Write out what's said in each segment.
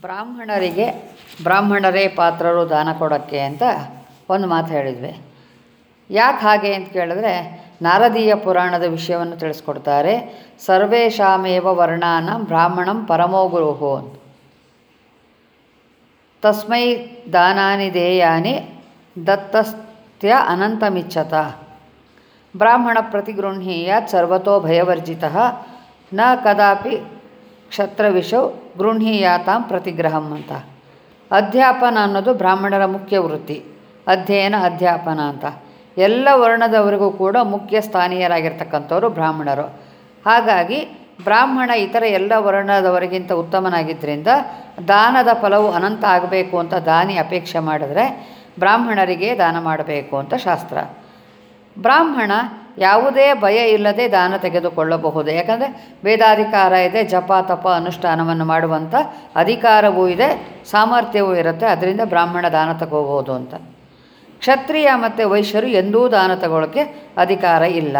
ಬ್ರಾಹ್ಮಣರಿಗೆ ಬ್ರಾಹ್ಮಣರೇ ಪಾತ್ರರು ದಾನ ಕೊಡೋಕ್ಕೆ ಅಂತ ಒಂದು ಮಾತು ಹೇಳಿದ್ವಿ ಯಾಕೆ ಹಾಗೆ ಅಂತ ಕೇಳಿದ್ರೆ ನಾರದೀಯ ಪುರಾಣದ ವಿಷಯವನ್ನು ತಿಳಿಸ್ಕೊಡ್ತಾರೆ ಸರ್ವೇಶಾಮೇವ ವರ್ಣಾನ ಬ್ರಾಹ್ಮಣಂ ಪರಮೋ ಗುರುಹು ಅಂತ ತಸ್ಮೈ ದಾನಾನಿ ದೇಯಾನಿ ದತ್ತಸ್ತ್ಯ ಅನಂತಮಿಚ್ಛತ ಬ್ರಾಹ್ಮಣ ಪ್ರತಿಗೃಹೀಯಾತ್ ಸರ್ವತೋ ಭಯವರ್ಜಿತ ನ ಕದಾಪಿ ಕ್ಷತ್ರವಿಷೌ ಗೃಹೀಯಾತಾಂ ಪ್ರತಿಗ್ರಹಂ ಅಂತ ಅಧ್ಯಾಪನ ಅನ್ನೋದು ಬ್ರಾಹ್ಮಣರ ಮುಖ್ಯ ವೃತ್ತಿ ಅಧ್ಯಯನ ಅಧ್ಯಾಪನ ಅಂತ ಎಲ್ಲ ವರ್ಣದವರಿಗೂ ಕೂಡ ಮುಖ್ಯ ಸ್ಥಾನೀಯರಾಗಿರ್ತಕ್ಕಂಥವ್ರು ಬ್ರಾಹ್ಮಣರು ಹಾಗಾಗಿ ಬ್ರಾಹ್ಮಣ ಇತರ ಎಲ್ಲ ವರ್ಣದವರಿಗಿಂತ ಉತ್ತಮನಾಗಿದ್ದರಿಂದ ದಾನದ ಫಲವು ಅನಂತ ಆಗಬೇಕು ಅಂತ ದಾನಿ ಅಪೇಕ್ಷೆ ಮಾಡಿದ್ರೆ ಬ್ರಾಹ್ಮಣರಿಗೆ ದಾನ ಮಾಡಬೇಕು ಅಂತ ಶಾಸ್ತ್ರ ಬ್ರಾಹ್ಮಣ ಯಾವುದೇ ಭಯ ಇಲ್ಲದೆ ದಾನ ತೆಗೆದುಕೊಳ್ಳಬಹುದು ಯಾಕಂದರೆ ವೇದಾಧಿಕಾರ ಇದೆ ಜಪ ತಪ ಅನುಷ್ಠಾನವನ್ನು ಮಾಡುವಂಥ ಅಧಿಕಾರವೂ ಇದೆ ಸಾಮರ್ಥ್ಯವೂ ಇರುತ್ತೆ ಅದರಿಂದ ಬ್ರಾಹ್ಮಣ ದಾನ ತಗೋಬೋದು ಅಂತ ಕ್ಷತ್ರಿಯ ಮತ್ತು ವೈಶ್ಯರು ಎಂದೂ ದಾನ ತಗೊಳ್ಳೋಕ್ಕೆ ಅಧಿಕಾರ ಇಲ್ಲ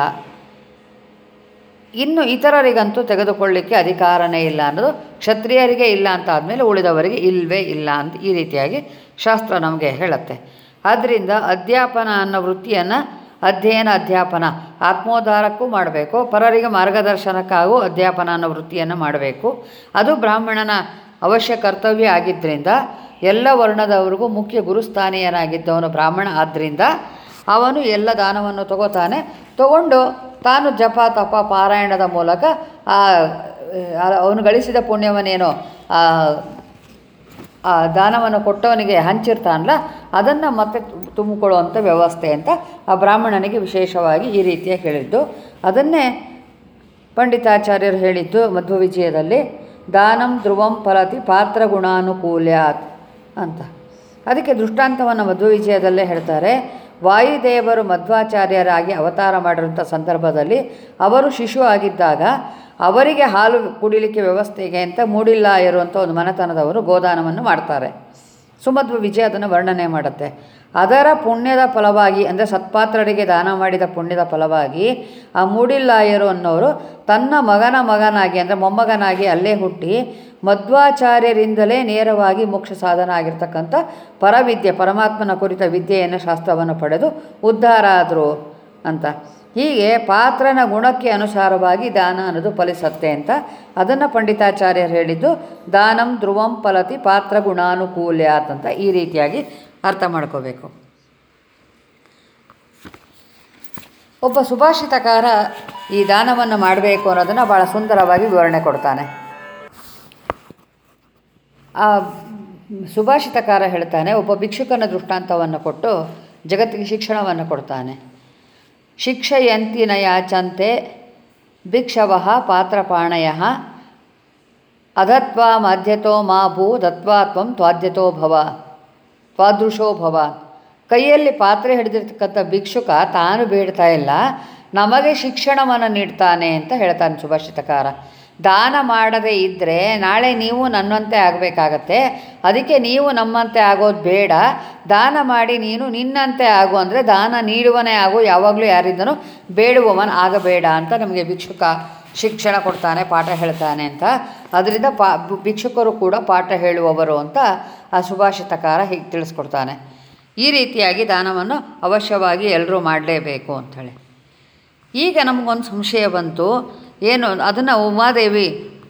ಇನ್ನು ಇತರರಿಗಂತೂ ತೆಗೆದುಕೊಳ್ಳಿಕ್ಕೆ ಅಧಿಕಾರನೇ ಇಲ್ಲ ಅನ್ನೋದು ಕ್ಷತ್ರಿಯರಿಗೆ ಇಲ್ಲ ಅಂತ ಆದಮೇಲೆ ಉಳಿದವರಿಗೆ ಇಲ್ಲವೇ ಇಲ್ಲ ಅಂತ ಈ ರೀತಿಯಾಗಿ ಶಾಸ್ತ್ರ ನಮಗೆ ಹೇಳುತ್ತೆ ಆದ್ದರಿಂದ ಅಧ್ಯಾಪನ ಅನ್ನೋ ವೃತ್ತಿಯನ್ನು ಅಧ್ಯಯನ ಅಧ್ಯಾಪನ ಆತ್ಮೋದ್ಧಾರಕ್ಕೂ ಮಾಡಬೇಕು ಪರರಿಗೆ ಮಾರ್ಗದರ್ಶನಕ್ಕಾಗೂ ಅಧ್ಯಾಪನ ಅನ್ನೋ ವೃತ್ತಿಯನ್ನು ಮಾಡಬೇಕು ಅದು ಬ್ರಾಹ್ಮಣನ ಅವಶ್ಯ ಕರ್ತವ್ಯ ಆಗಿದ್ದರಿಂದ ಎಲ್ಲ ವರ್ಣದವರಿಗೂ ಮುಖ್ಯ ಗುರುಸ್ಥಾನೀಯನಾಗಿದ್ದವನು ಬ್ರಾಹ್ಮಣ ಆದ್ದರಿಂದ ಅವನು ಎಲ್ಲ ದಾನವನ್ನು ತಗೋತಾನೆ ತಗೊಂಡು ತಾನು ಜಪ ತಪ ಪಾರಾಯಣದ ಮೂಲಕ ಆ ಅವನು ಗಳಿಸಿದ ಪುಣ್ಯವನ್ನೇನೋ ಆ ಆ ದಾನವನ್ನು ಕೊಟ್ಟವನಿಗೆ ಹಂಚಿರ್ತಾನಲ್ಲ ಅದನ್ನು ಮತ್ತೆ ತುಂಬಿಕೊಳ್ಳುವಂಥ ವ್ಯವಸ್ಥೆ ಅಂತ ಆ ಬ್ರಾಹ್ಮಣನಿಗೆ ವಿಶೇಷವಾಗಿ ಈ ರೀತಿಯಾಗಿ ಹೇಳಿದ್ದು ಅದನ್ನೇ ಪಂಡಿತಾಚಾರ್ಯರು ಹೇಳಿದ್ದು ಮಧ್ವ ವಿಜಯದಲ್ಲಿ ದಾನಂ ಧ್ರುವಂ ಫಲತಿ ಪಾತ್ರ ಗುಣಾನುಕೂಲ್ಯಾತ್ ಅಂತ ಅದಕ್ಕೆ ದೃಷ್ಟಾಂತವನ್ನು ಮಧ್ವ ವಿಜಯದಲ್ಲೇ ಹೇಳ್ತಾರೆ ವಾಯುದೇವರು ಮಧ್ವಾಚಾರ್ಯರಾಗಿ ಅವತಾರ ಮಾಡಿರುವಂಥ ಸಂದರ್ಭದಲ್ಲಿ ಅವರು ಶಿಶು ಆಗಿದ್ದಾಗ ಅವರಿಗೆ ಹಾಲು ಕುಡಿಲಿಕ್ಕೆ ವ್ಯವಸ್ಥೆಗೆ ಅಂತ ಮೂಡಿಲ್ಲ ಇರುವಂಥ ಒಂದು ಮನೆತನದವರು ಗೋದಾನವನ್ನು ಮಾಡ್ತಾರೆ ಸುಮಧ್ವ ವಿಜಯ ಅದನ್ನು ವರ್ಣನೆ ಮಾಡುತ್ತೆ ಅದರ ಪುಣ್ಯದ ಫಲವಾಗಿ ಅಂದರೆ ಸತ್ಪಾತ್ರರಿಗೆ ದಾನ ಮಾಡಿದ ಪುಣ್ಯದ ಫಲವಾಗಿ ಆ ಮೂಡಿಲ್ಲಾಯರು ಅನ್ನೋರು ತನ್ನ ಮಗನ ಮಗನಾಗಿ ಅಂದರೆ ಮೊಮ್ಮಗನಾಗಿ ಅಲ್ಲೇ ಹುಟ್ಟಿ ಮಧ್ವಾಚಾರ್ಯರಿಂದಲೇ ನೇರವಾಗಿ ಮೋಕ್ಷ ಸಾಧನ ಆಗಿರ್ತಕ್ಕಂಥ ಪರವಿದ್ಯೆ ಪರಮಾತ್ಮನ ಕುರಿತ ವಿದ್ಯೆಯನ್ನು ಶಾಸ್ತ್ರವನ್ನು ಪಡೆದು ಉದ್ಧಾರ ಆದರು ಅಂತ ಹೀಗೆ ಪಾತ್ರನ ಗುಣಕ್ಕೆ ಅನುಸಾರವಾಗಿ ದಾನ ಅನ್ನೋದು ಫಲಿಸತ್ತೆ ಅಂತ ಅದನ್ನು ಪಂಡಿತಾಚಾರ್ಯರು ಹೇಳಿದ್ದು ದಾನಂ ಧ್ರುವಂ ಫಲತಿ ಪಾತ್ರ ಗುಣಾನುಕೂಲ್ಯಾತ್ ಅಂತ ಈ ರೀತಿಯಾಗಿ ಅರ್ಥ ಮಾಡ್ಕೋಬೇಕು ಒಬ್ಬ ಸುಭಾಷಿತಕಾರ ಈ ದಾನವನ್ನು ಮಾಡಬೇಕು ಅನ್ನೋದನ್ನು ಭಾಳ ಸುಂದರವಾಗಿ ವಿವರಣೆ ಕೊಡ್ತಾನೆ ಆ ಸುಭಾಷಿತಕಾರ ಹೇಳ್ತಾನೆ ಒಬ್ಬ ಭಿಕ್ಷುಕನ ದೃಷ್ಟಾಂತವನ್ನು ಕೊಟ್ಟು ಜಗತ್ತಿಗೆ ಶಿಕ್ಷಣವನ್ನು ಕೊಡ್ತಾನೆ ಶಿಕ್ಷಯಂತಿ ನ ಯಾಚಂತೆ ಭಿಕ್ಷವ ಪಾತ್ರಪಾಣಯ ಅಧತ್ವಾ ಮಧ್ಯತೋ ಮಾ ಭೂ ದತ್ವಾ ತ್ವಂ ತ್ವಾದ್ಯತೋ ಭವ ತ್ವಾದೃಶೋ ಭವ ಕೈಯಲ್ಲಿ ಪಾತ್ರೆ ಹಿಡಿದಿರ್ತಕ್ಕಂಥ ಭಿಕ್ಷುಕ ತಾನು ಬೇಡ್ತಾ ಇಲ್ಲ ನಮಗೆ ಶಿಕ್ಷಣವನ್ನು ನೀಡ್ತಾನೆ ಅಂತ ಹೇಳ್ತಾನೆ ಸುಭಾಷಿತಕಾರ ದಾನ ಮಾಡದೇ ಇದ್ದರೆ ನಾಳೆ ನೀವು ನನ್ನಂತೆ ಆಗಬೇಕಾಗತ್ತೆ ಅದಕ್ಕೆ ನೀವು ನಮ್ಮಂತೆ ಆಗೋದು ಬೇಡ ದಾನ ಮಾಡಿ ನೀನು ನಿನ್ನಂತೆ ಆಗು ಅಂದರೆ ದಾನ ನೀಡುವನೇ ಆಗು ಯಾವಾಗಲೂ ಯಾರಿಂದನೂ ಬೇಡುವವನ ಆಗಬೇಡ ಅಂತ ನಮಗೆ ಭಿಕ್ಷುಕ ಶಿಕ್ಷಣ ಕೊಡ್ತಾನೆ ಪಾಠ ಹೇಳ್ತಾನೆ ಅಂತ ಅದರಿಂದ ಪಾ ಭಿಕ್ಷುಕರು ಕೂಡ ಪಾಠ ಹೇಳುವವರು ಅಂತ ಆ ಸುಭಾಷಿತಕಾರ ಹೀಗೆ ತಿಳಿಸ್ಕೊಡ್ತಾನೆ ಈ ರೀತಿಯಾಗಿ ದಾನವನ್ನು ಅವಶ್ಯವಾಗಿ ಎಲ್ಲರೂ ಮಾಡಲೇಬೇಕು ಅಂಥೇಳಿ ಈಗ ನಮಗೊಂದು ಸಂಶಯ ಬಂತು ಏನು ಅದನ್ನು ಉಮಾದೇವಿ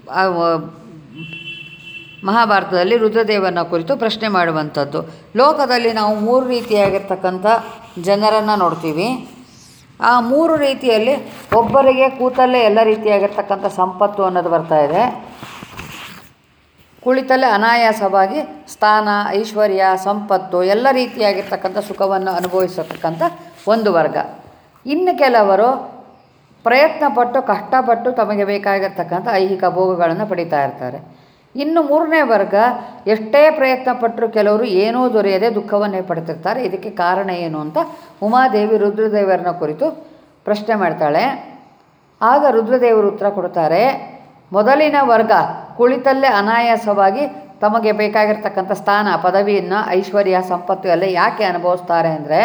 ಮಹಾಭಾರತದಲ್ಲಿ ರುದ್ರದೇವನ ಕುರಿತು ಪ್ರಶ್ನೆ ಮಾಡುವಂಥದ್ದು ಲೋಕದಲ್ಲಿ ನಾವು ಮೂರು ರೀತಿಯಾಗಿರ್ತಕ್ಕಂಥ ಜನರನ್ನು ನೋಡ್ತೀವಿ ಆ ಮೂರು ರೀತಿಯಲ್ಲಿ ಒಬ್ಬರಿಗೆ ಕೂತಲ್ಲೇ ಎಲ್ಲ ರೀತಿಯಾಗಿರ್ತಕ್ಕಂಥ ಸಂಪತ್ತು ಅನ್ನೋದು ಬರ್ತಾ ಇದೆ ಕುಳಿತಲ್ಲೇ ಅನಾಯಾಸವಾಗಿ ಸ್ಥಾನ ಐಶ್ವರ್ಯ ಸಂಪತ್ತು ಎಲ್ಲ ರೀತಿಯಾಗಿರ್ತಕ್ಕಂಥ ಸುಖವನ್ನು ಅನುಭವಿಸತಕ್ಕಂಥ ಒಂದು ವರ್ಗ ಇನ್ನು ಕೆಲವರು ಪ್ರಯತ್ನಪಟ್ಟು ಕಷ್ಟಪಟ್ಟು ತಮಗೆ ಬೇಕಾಗಿರ್ತಕ್ಕಂಥ ಐಹಿಕ ಭೋಗಗಳನ್ನು ಪಡಿತಾ ಇರ್ತಾರೆ ಇನ್ನು ಮೂರನೇ ವರ್ಗ ಎಷ್ಟೇ ಪ್ರಯತ್ನ ಪಟ್ಟರು ಕೆಲವರು ಏನೂ ದೊರೆಯದೆ ದುಃಖವನ್ನೇ ಪಡ್ತಿರ್ತಾರೆ ಇದಕ್ಕೆ ಕಾರಣ ಏನು ಅಂತ ಉಮಾದೇವಿ ರುದ್ರದೇವರನ್ನ ಕುರಿತು ಪ್ರಶ್ನೆ ಮಾಡ್ತಾಳೆ ಆಗ ರುದ್ರದೇವರು ಉತ್ತರ ಕೊಡ್ತಾರೆ ಮೊದಲಿನ ವರ್ಗ ಕುಳಿತಲ್ಲೇ ಅನಾಯಾಸವಾಗಿ ತಮಗೆ ಬೇಕಾಗಿರ್ತಕ್ಕಂಥ ಸ್ಥಾನ ಪದವಿಯನ್ನು ಐಶ್ವರ್ಯ ಸಂಪತ್ತು ಎಲ್ಲ ಯಾಕೆ ಅನುಭವಿಸ್ತಾರೆ ಅಂದರೆ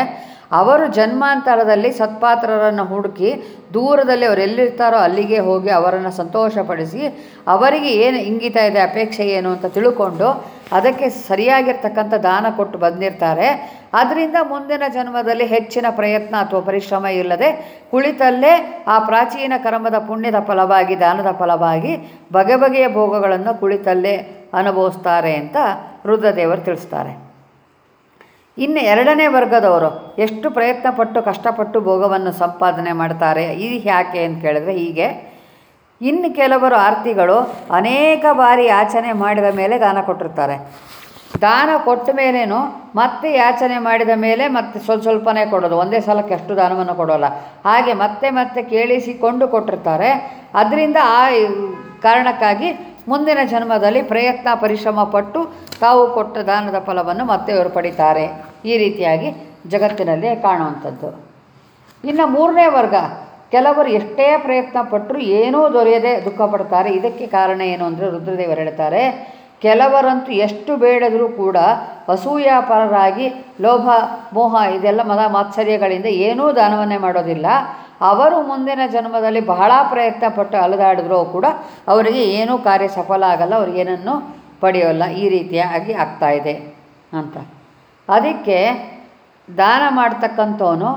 ಅವರು ಜನ್ಮಾಂತರದಲ್ಲಿ ಸತ್ಪಾತ್ರರನ್ನು ಹುಡುಕಿ ದೂರದಲ್ಲಿ ಅವರು ಎಲ್ಲಿರ್ತಾರೋ ಅಲ್ಲಿಗೆ ಹೋಗಿ ಅವರನ್ನು ಸಂತೋಷಪಡಿಸಿ ಅವರಿಗೆ ಏನು ಇಂಗಿತ ಇದೆ ಅಪೇಕ್ಷೆ ಏನು ಅಂತ ತಿಳ್ಕೊಂಡು ಅದಕ್ಕೆ ಸರಿಯಾಗಿರ್ತಕ್ಕಂಥ ದಾನ ಕೊಟ್ಟು ಬಂದಿರ್ತಾರೆ ಅದರಿಂದ ಮುಂದಿನ ಜನ್ಮದಲ್ಲಿ ಹೆಚ್ಚಿನ ಪ್ರಯತ್ನ ಅಥವಾ ಪರಿಶ್ರಮ ಇಲ್ಲದೆ ಕುಳಿತಲ್ಲೇ ಆ ಪ್ರಾಚೀನ ಕರ್ಮದ ಪುಣ್ಯದ ಫಲವಾಗಿ ದಾನದ ಫಲವಾಗಿ ಬಗೆ ಬಗೆಯ ಭೋಗಗಳನ್ನು ಕುಳಿತಲ್ಲೇ ಅನುಭವಿಸ್ತಾರೆ ಅಂತ ರುದ್ರದೇವರು ತಿಳಿಸ್ತಾರೆ ಇನ್ನು ಎರಡನೇ ವರ್ಗದವರು ಎಷ್ಟು ಪ್ರಯತ್ನಪಟ್ಟು ಕಷ್ಟಪಟ್ಟು ಭೋಗವನ್ನು ಸಂಪಾದನೆ ಮಾಡ್ತಾರೆ ಇದು ಯಾಕೆ ಅಂತ ಕೇಳಿದ್ರೆ ಹೀಗೆ ಇನ್ನು ಕೆಲವರು ಆರ್ತಿಗಳು ಅನೇಕ ಬಾರಿ ಯಾಚನೆ ಮಾಡಿದ ಮೇಲೆ ದಾನ ಕೊಟ್ಟಿರ್ತಾರೆ ದಾನ ಕೊಟ್ಟ ಮೇಲೇನು ಮತ್ತೆ ಯಾಚನೆ ಮಾಡಿದ ಮೇಲೆ ಮತ್ತೆ ಸ್ವಲ್ಪ ಸ್ವಲ್ಪನೇ ಕೊಡೋದು ಒಂದೇ ಸಲಕ್ಕೆ ಅಷ್ಟು ದಾನವನ್ನು ಕೊಡೋಲ್ಲ ಹಾಗೆ ಮತ್ತೆ ಮತ್ತೆ ಕೇಳಿಸಿಕೊಂಡು ಕೊಟ್ಟಿರ್ತಾರೆ ಅದರಿಂದ ಆ ಕಾರಣಕ್ಕಾಗಿ ಮುಂದಿನ ಜನ್ಮದಲ್ಲಿ ಪ್ರಯತ್ನ ಪರಿಶ್ರಮ ಪಟ್ಟು ತಾವು ಕೊಟ್ಟ ದಾನದ ಫಲವನ್ನು ಮತ್ತೆ ಇವರು ಪಡಿತಾರೆ ಈ ರೀತಿಯಾಗಿ ಜಗತ್ತಿನಲ್ಲಿ ಕಾಣುವಂಥದ್ದು ಇನ್ನು ಮೂರನೇ ವರ್ಗ ಕೆಲವರು ಎಷ್ಟೇ ಪ್ರಯತ್ನ ಪಟ್ಟರು ಏನೂ ದೊರೆಯದೆ ದುಃಖ ಪಡ್ತಾರೆ ಇದಕ್ಕೆ ಕಾರಣ ಏನು ಅಂದರೆ ರುದ್ರದೇವರು ಹೇಳ್ತಾರೆ ಕೆಲವರಂತೂ ಎಷ್ಟು ಬೇಡದರೂ ಕೂಡ ಅಸೂಯಾಪರರಾಗಿ ಲೋಭ ಮೋಹ ಇದೆಲ್ಲ ಮದ ಮಾತ್ಸರ್ಯಗಳಿಂದ ಏನೂ ದಾನವನ್ನೇ ಮಾಡೋದಿಲ್ಲ ಅವರು ಮುಂದಿನ ಜನ್ಮದಲ್ಲಿ ಬಹಳ ಪ್ರಯತ್ನ ಪಟ್ಟು ಅಲೆದಾಡಿದ್ರೂ ಕೂಡ ಅವರಿಗೆ ಏನೂ ಕಾರ್ಯ ಸಫಲ ಆಗಲ್ಲ ಅವ್ರಿಗೇನನ್ನು ಪಡೆಯೋಲ್ಲ ಈ ರೀತಿಯಾಗಿ ಆಗ್ತಾ ಇದೆ ಅಂತ ಅದಕ್ಕೆ ದಾನ ಮಾಡ್ತಕ್ಕಂಥವನು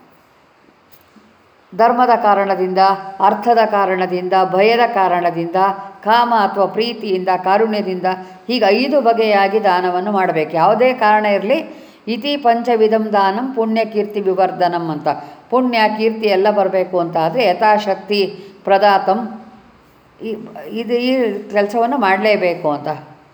ಧರ್ಮದ ಕಾರಣದಿಂದ ಅರ್ಥದ ಕಾರಣದಿಂದ ಭಯದ ಕಾರಣದಿಂದ ಕಾಮ ಅಥವಾ ಪ್ರೀತಿಯಿಂದ ಕಾರುಣ್ಯದಿಂದ ಹೀಗೆ ಐದು ಬಗೆಯಾಗಿ ದಾನವನ್ನು ಮಾಡಬೇಕು ಯಾವುದೇ ಕಾರಣ ಇರಲಿ ಇತಿ ಪಂಚವಿಧಂ ದಾನಂ ಪುಣ್ಯ ಕೀರ್ತಿ ವಿವರ್ಧನಂ ಅಂತ ಪುಣ್ಯ ಕೀರ್ತಿ ಎಲ್ಲ ಬರಬೇಕು ಅಂತ ಆದರೆ ಯಥಾಶಕ್ತಿ ಪ್ರದಾತಂ ಈ ಇದು ಈ ಕೆಲಸವನ್ನು ಮಾಡಲೇಬೇಕು ಅಂತ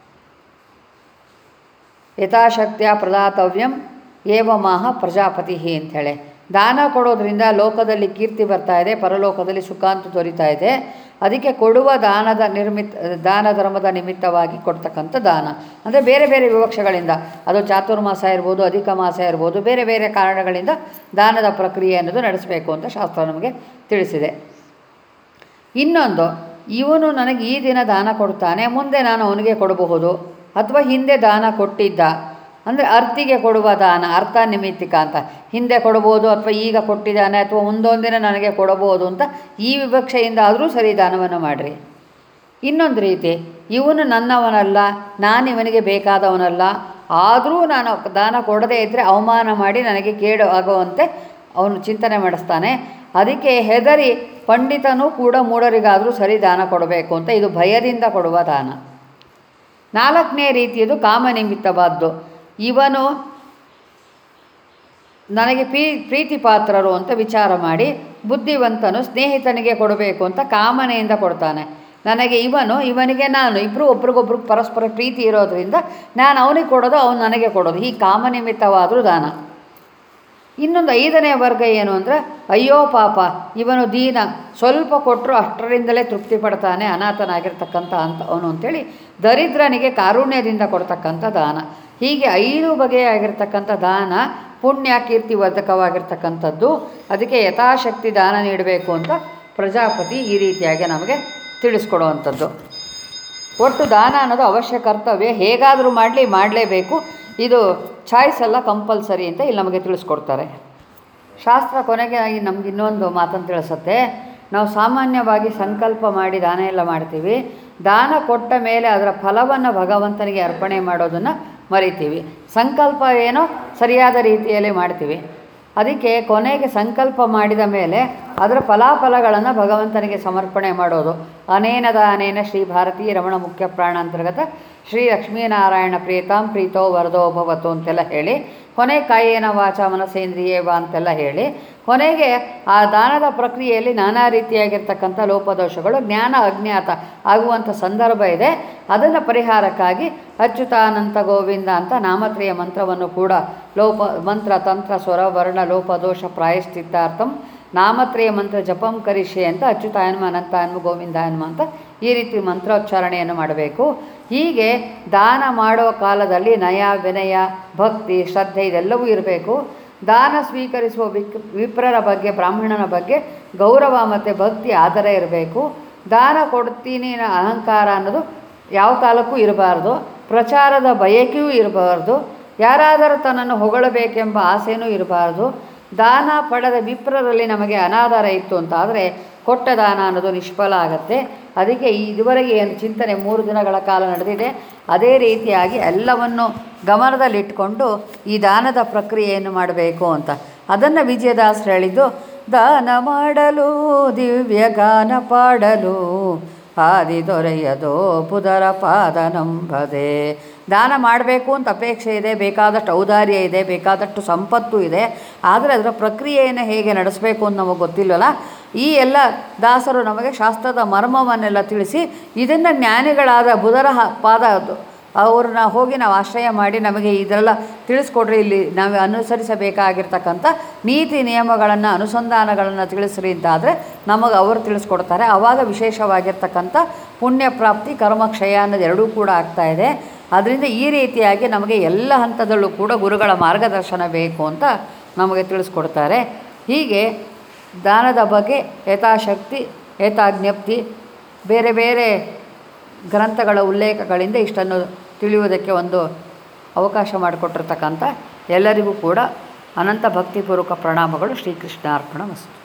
ಯಥಾಶಕ್ತಿಯ ಪ್ರದಾತವ್ಯಂ ಏವಮಾಹ ಪ್ರಜಾಪತಿ ಅಂಥೇಳಿ ದಾನ ಕೊಡೋದ್ರಿಂದ ಲೋಕದಲ್ಲಿ ಕೀರ್ತಿ ಬರ್ತಾ ಇದೆ ಪರಲೋಕದಲ್ಲಿ ಸುಖ ಅಂತ ದೊರೀತಾ ಇದೆ ಅದಕ್ಕೆ ಕೊಡುವ ದಾನದ ನಿರ್ಮಿತ ದಾನ ಧರ್ಮದ ನಿಮಿತ್ತವಾಗಿ ಕೊಡ್ತಕ್ಕಂಥ ದಾನ ಅಂದರೆ ಬೇರೆ ಬೇರೆ ವಿವಕ್ಷಗಳಿಂದ ಅದು ಚಾತುರ್ಮಾಸ ಇರ್ಬೋದು ಅಧಿಕ ಮಾಸ ಇರ್ಬೋದು ಬೇರೆ ಬೇರೆ ಕಾರಣಗಳಿಂದ ದಾನದ ಪ್ರಕ್ರಿಯೆ ಅನ್ನೋದು ನಡೆಸಬೇಕು ಅಂತ ಶಾಸ್ತ್ರ ನಮಗೆ ತಿಳಿಸಿದೆ ಇನ್ನೊಂದು ಇವನು ನನಗೆ ಈ ದಿನ ದಾನ ಕೊಡ್ತಾನೆ ಮುಂದೆ ನಾನು ಅವನಿಗೆ ಕೊಡಬಹುದು ಅಥವಾ ಹಿಂದೆ ದಾನ ಕೊಟ್ಟಿದ್ದ ಅಂದರೆ ಅರ್ಥಿಗೆ ಕೊಡುವ ದಾನ ಅರ್ಥ ನಿಮಿತ್ತಿಕ ಅಂತ ಹಿಂದೆ ಕೊಡ್ಬೋದು ಅಥವಾ ಈಗ ಕೊಟ್ಟಿದ್ದಾನೆ ಅಥವಾ ಮುಂದೊಂದಿನ ನನಗೆ ಕೊಡಬಹುದು ಅಂತ ಈ ವಿವಕ್ಷೆಯಿಂದ ಆದರೂ ಸರಿ ದಾನವನ್ನು ಮಾಡಿರಿ ಇನ್ನೊಂದು ರೀತಿ ಇವನು ನನ್ನವನಲ್ಲ ನಾನು ಇವನಿಗೆ ಬೇಕಾದವನಲ್ಲ ಆದರೂ ನಾನು ದಾನ ಕೊಡದೇ ಇದ್ದರೆ ಅವಮಾನ ಮಾಡಿ ನನಗೆ ಕೇಡು ಆಗುವಂತೆ ಅವನು ಚಿಂತನೆ ಮಾಡಿಸ್ತಾನೆ ಅದಕ್ಕೆ ಹೆದರಿ ಪಂಡಿತನೂ ಕೂಡ ಮೂಢರಿಗಾದರೂ ಸರಿ ದಾನ ಕೊಡಬೇಕು ಅಂತ ಇದು ಭಯದಿಂದ ಕೊಡುವ ದಾನ ನಾಲ್ಕನೇ ರೀತಿಯದು ಕಾಮನಿಮಿತ್ತವಾದ್ದು ಇವನು ನನಗೆ ಪ್ರೀ ಪ್ರೀತಿ ಪಾತ್ರರು ಅಂತ ವಿಚಾರ ಮಾಡಿ ಬುದ್ಧಿವಂತನು ಸ್ನೇಹಿತನಿಗೆ ಕೊಡಬೇಕು ಅಂತ ಕಾಮನೆಯಿಂದ ಕೊಡ್ತಾನೆ ನನಗೆ ಇವನು ಇವನಿಗೆ ನಾನು ಇಬ್ಬರು ಒಬ್ರಿಗೊಬ್ರು ಪರಸ್ಪರ ಪ್ರೀತಿ ಇರೋದರಿಂದ ನಾನು ಅವನಿಗೆ ಕೊಡೋದು ಅವನು ನನಗೆ ಕೊಡೋದು ಈ ಕಾಮನಿಮಿತ್ತವಾದರೂ ದಾನ ಇನ್ನೊಂದು ಐದನೇ ವರ್ಗ ಏನು ಅಂದರೆ ಅಯ್ಯೋ ಪಾಪ ಇವನು ದೀನ ಸ್ವಲ್ಪ ಕೊಟ್ಟರು ಅಷ್ಟರಿಂದಲೇ ತೃಪ್ತಿ ಪಡ್ತಾನೆ ಅನಾಥನಾಗಿರ್ತಕ್ಕಂಥ ಅಂತ ಅವನು ಅಂಥೇಳಿ ದರಿದ್ರನಿಗೆ ಕಾರುಣ್ಯದಿಂದ ಕೊಡ್ತಕ್ಕಂಥ ದಾನ ಹೀಗೆ ಐದು ಬಗೆಯಾಗಿರ್ತಕ್ಕಂಥ ದಾನ ಪುಣ್ಯ ಕೀರ್ತಿ ವರ್ಧಕವಾಗಿರ್ತಕ್ಕಂಥದ್ದು ಅದಕ್ಕೆ ಯಥಾಶಕ್ತಿ ದಾನ ನೀಡಬೇಕು ಅಂತ ಪ್ರಜಾಪತಿ ಈ ರೀತಿಯಾಗಿ ನಮಗೆ ತಿಳಿಸ್ಕೊಡುವಂಥದ್ದು ಒಟ್ಟು ದಾನ ಅನ್ನೋದು ಅವಶ್ಯ ಕರ್ತವ್ಯ ಹೇಗಾದರೂ ಮಾಡಲಿ ಮಾಡಲೇಬೇಕು ಇದು ಚಾಯ್ಸ್ ಅಲ್ಲ ಕಂಪಲ್ಸರಿ ಅಂತ ಇಲ್ಲಿ ನಮಗೆ ತಿಳಿಸ್ಕೊಡ್ತಾರೆ ಶಾಸ್ತ್ರ ಕೊನೆಗೆ ಆಗಿ ನಮ್ಗೆ ಇನ್ನೊಂದು ಮಾತನ್ನು ತಿಳಿಸುತ್ತೆ ನಾವು ಸಾಮಾನ್ಯವಾಗಿ ಸಂಕಲ್ಪ ಮಾಡಿ ದಾನ ಎಲ್ಲ ಮಾಡ್ತೀವಿ ದಾನ ಕೊಟ್ಟ ಮೇಲೆ ಅದರ ಫಲವನ್ನು ಭಗವಂತನಿಗೆ ಅರ್ಪಣೆ ಮಾಡೋದನ್ನು ಮರಿತೀವಿ ಸಂಕಲ್ಪ ಏನೋ ಸರಿಯಾದ ರೀತಿಯಲ್ಲಿ ಮಾಡ್ತೀವಿ ಅದಕ್ಕೆ ಕೊನೆಗೆ ಸಂಕಲ್ಪ ಮಾಡಿದ ಮೇಲೆ ಅದರ ಫಲಾಫಲಗಳನ್ನು ಭಗವಂತನಿಗೆ ಸಮರ್ಪಣೆ ಮಾಡೋದು ಅನೇನ ದಾನೇನ ಶ್ರೀ ಭಾರತೀ ರಮಣ ಮುಖ್ಯ ಪ್ರಾಣ ಅಂತರ್ಗತ ಶ್ರೀ ಲಕ್ಷ್ಮೀನಾರಾಯಣ ಪ್ರೀತಾಂ ಪ್ರೀತೋ ವರದೋ ಭವತು ಅಂತೆಲ್ಲ ಹೇಳಿ ಕೊನೆ ಕಾಯೇನ ವಾಚ ಮನಸೇಂದ್ರಿಯೇವ ಅಂತೆಲ್ಲ ಹೇಳಿ ಕೊನೆಗೆ ಆ ದಾನದ ಪ್ರಕ್ರಿಯೆಯಲ್ಲಿ ನಾನಾ ರೀತಿಯಾಗಿರ್ತಕ್ಕಂಥ ಲೋಪದೋಷಗಳು ಜ್ಞಾನ ಅಜ್ಞಾತ ಆಗುವಂಥ ಸಂದರ್ಭ ಇದೆ ಅದನ್ನು ಪರಿಹಾರಕ್ಕಾಗಿ ಅಚ್ಯುತಾನಂತ ಗೋವಿಂದ ಅಂತ ನಾಮತ್ರಯ ಮಂತ್ರವನ್ನು ಕೂಡ ಲೋಪ ಮಂತ್ರ ತಂತ್ರ ಸ್ವರ ವರ್ಣ ಲೋಪದೋಷ ಪ್ರಾಯಶ್ಚಿತ್ತಾರ್ಥಂ ನಾಮತ್ರಯ ಮಂತ್ರ ಜಪಂ ಕರಿಷೆ ಅಂತ ಅಚ್ಯುತಾಯನ್ಮ ಅನಂತಾಯನ್ಮ ಗೋವಿಂದಾಯನ್ಮ ಅಂತ ಈ ರೀತಿ ಮಂತ್ರೋಚ್ಚಾರಣೆಯನ್ನು ಮಾಡಬೇಕು ಹೀಗೆ ದಾನ ಮಾಡೋ ಕಾಲದಲ್ಲಿ ನಯ ವಿನಯ ಭಕ್ತಿ ಶ್ರದ್ಧೆ ಇದೆಲ್ಲವೂ ಇರಬೇಕು ದಾನ ಸ್ವೀಕರಿಸುವ ವಿಕ್ ವಿಪ್ರರ ಬಗ್ಗೆ ಬ್ರಾಹ್ಮಣನ ಬಗ್ಗೆ ಗೌರವ ಮತ್ತು ಭಕ್ತಿ ಆದರ ಇರಬೇಕು ದಾನ ಕೊಡ್ತೀನಿ ಅನ್ನೋ ಅಹಂಕಾರ ಅನ್ನೋದು ಯಾವ ಕಾಲಕ್ಕೂ ಇರಬಾರ್ದು ಪ್ರಚಾರದ ಬಯಕೆಯೂ ಇರಬಾರ್ದು ಯಾರಾದರೂ ತನ್ನನ್ನು ಹೊಗಳಬೇಕೆಂಬ ಆಸೆಯೂ ಇರಬಾರ್ದು ದಾನ ಪಡೆದ ವಿಪ್ರರಲ್ಲಿ ನಮಗೆ ಅನಾಧಾರ ಇತ್ತು ಅಂತ ಆದರೆ ಕೊಟ್ಟ ದಾನ ಅನ್ನೋದು ನಿಷ್ಫಲ ಆಗುತ್ತೆ ಅದಕ್ಕೆ ಈ ಇದುವರೆಗೆ ಏನು ಚಿಂತನೆ ಮೂರು ದಿನಗಳ ಕಾಲ ನಡೆದಿದೆ ಅದೇ ರೀತಿಯಾಗಿ ಎಲ್ಲವನ್ನು ಗಮನದಲ್ಲಿಟ್ಕೊಂಡು ಈ ದಾನದ ಪ್ರಕ್ರಿಯೆಯನ್ನು ಮಾಡಬೇಕು ಅಂತ ಅದನ್ನು ವಿಜಯದಾಸರು ಹೇಳಿದ್ದು ದಾನ ಮಾಡಲು ದಿವ್ಯ ಗಾನ ಪಾಡಲು ಆದಿ ದೊರೆಯದೋ ಪುದರ ಪಾದ ನಂಬದೆ ದಾನ ಮಾಡಬೇಕು ಅಂತ ಅಪೇಕ್ಷೆ ಇದೆ ಬೇಕಾದಷ್ಟು ಔದಾರ್ಯ ಇದೆ ಬೇಕಾದಷ್ಟು ಸಂಪತ್ತು ಇದೆ ಆದರೆ ಅದರ ಪ್ರಕ್ರಿಯೆಯನ್ನು ಹೇಗೆ ನಡೆಸಬೇಕು ಅಂತ ನಮಗೆ ಗೊತ್ತಿಲ್ಲವಲ್ಲ ಈ ಎಲ್ಲ ದಾಸರು ನಮಗೆ ಶಾಸ್ತ್ರದ ಮರ್ಮವನ್ನೆಲ್ಲ ತಿಳಿಸಿ ಇದನ್ನು ಜ್ಞಾನಿಗಳಾದ ಬುಧರ ಹ- ಪಾದ ಅದು ಅವ್ರನ್ನ ಹೋಗಿ ನಾವು ಆಶ್ರಯ ಮಾಡಿ ನಮಗೆ ಇದೆಲ್ಲ ತಿಳಿಸ್ಕೊಡ್ರಿ ಇಲ್ಲಿ ನಾವು ಅನುಸರಿಸಬೇಕಾಗಿರ್ತಕ್ಕಂಥ ನೀತಿ ನಿಯಮಗಳನ್ನು ಅನುಸಂಧಾನಗಳನ್ನು ತಿಳಿಸ್ರಿ ಅಂತಾದರೆ ನಮಗೆ ಅವರು ತಿಳಿಸ್ಕೊಡ್ತಾರೆ ಆವಾಗ ವಿಶೇಷವಾಗಿರ್ತಕ್ಕಂಥ ಪುಣ್ಯ ಪ್ರಾಪ್ತಿ ಕರ್ಮಕ್ಷಯ ಅನ್ನೋದು ಎರಡೂ ಕೂಡ ಆಗ್ತಾ ಇದೆ ಅದರಿಂದ ಈ ರೀತಿಯಾಗಿ ನಮಗೆ ಎಲ್ಲ ಹಂತದಲ್ಲೂ ಕೂಡ ಗುರುಗಳ ಮಾರ್ಗದರ್ಶನ ಬೇಕು ಅಂತ ನಮಗೆ ತಿಳಿಸ್ಕೊಡ್ತಾರೆ ಹೀಗೆ ದಾನದ ಬಗ್ಗೆ ಯಥಾಶಕ್ತಿ ಯಥಾಜ್ಞಪ್ತಿ ಬೇರೆ ಬೇರೆ ಗ್ರಂಥಗಳ ಉಲ್ಲೇಖಗಳಿಂದ ಇಷ್ಟನ್ನು ತಿಳಿಯುವುದಕ್ಕೆ ಒಂದು ಅವಕಾಶ ಮಾಡಿಕೊಟ್ಟಿರ್ತಕ್ಕಂಥ ಎಲ್ಲರಿಗೂ ಕೂಡ ಅನಂತ ಭಕ್ತಿಪೂರ್ವಕ ಪ್ರಣಾಮಗಳು ಶ್ರೀಕೃಷ್ಣಾರ್ಪಣ ವಸ್ತು